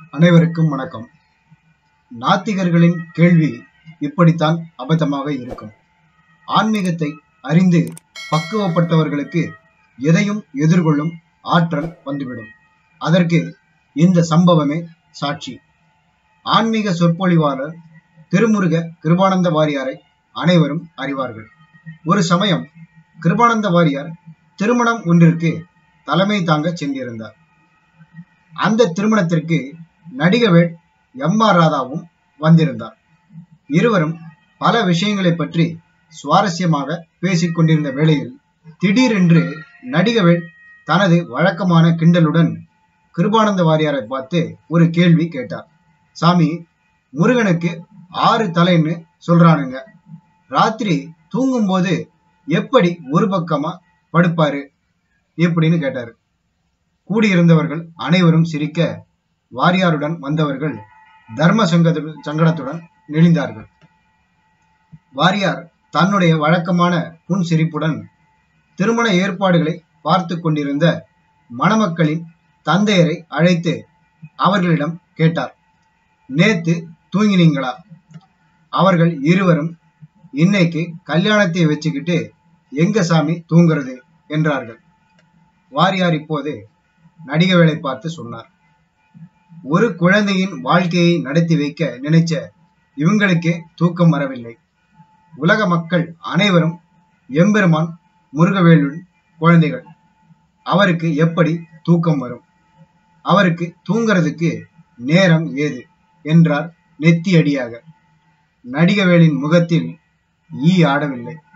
அனைவருக்கும் வணக்கம் நாத்திகர்களின் கேள்வி இப்படித்தான் அபத்தமாக இருக்கும் ஆன்மீகத்தை அறிந்து பக்குவப்பட்டவர்களுக்கு எதையும் எதிர்கொள்ளும் ஆற்றல் வந்துவிடும் அதற்கு இந்த சம்பவமே சாட்சி ஆன்மீக சொற்பொழிவாளர் திருமுருக கிருபானந்த வாரியாரை அனைவரும் அறிவார்கள் ஒரு சமயம் கிருபானந்த வாரியார் திருமணம் ஒன்றிற்கு தலைமை தாங்க சென்றிருந்தார் அந்த திருமணத்திற்கு நடிகவேள் எம் ஆர் ராதாவும் வந்திருந்தார் இருவரும் பல விஷயங்களை பற்றி சுவாரஸ்யமாக பேசிக் கொண்டிருந்த வேளையில் திடீரென்று நடிகவேள் தனது வழக்கமான கிண்டலுடன் கிருபானந்த வாரியாரை பார்த்து ஒரு கேள்வி கேட்டார் சாமி முருகனுக்கு ஆறு தலைன்னு சொல்றானுங்க ராத்திரி தூங்கும்போது எப்படி ஒரு பக்கமா படுப்பாரு எப்படின்னு கேட்டாரு கூடியிருந்தவர்கள் அனைவரும் சிரிக்க வாரியாருடன் வந்தவர்கள் தர்ம சங்கத சங்கடத்துடன் நெளிந்தார்கள் வாரியார் தன்னுடைய வழக்கமான புன் சிரிப்புடன் திருமண ஏற்பாடுகளை பார்த்து கொண்டிருந்த மணமக்களின் தந்தையரை அழைத்து அவர்களிடம் கேட்டார் நேத்து தூங்கினீங்களா அவர்கள் இருவரும் இன்னைக்கு கல்யாணத்தை வச்சுக்கிட்டு எங்க சாமி தூங்குறது என்றார்கள் வாரியார் இப்போது நடிக வேலை பார்த்து சொன்னார் ஒரு குழந்தையின் வாழ்க்கையை நடத்தி வைக்க நினைச்ச இவங்களுக்கே தூக்கம் வரவில்லை உலக மக்கள் அனைவரும் எம்பெருமான் முருகவேலுடன் குழந்தைகள் அவருக்கு எப்படி தூக்கம் வரும் அவருக்கு தூங்குறதுக்கு நேரம் ஏது என்றார் நெத்தியடியாக நடிகவேலின் முகத்தில் ஈ ஆடவில்லை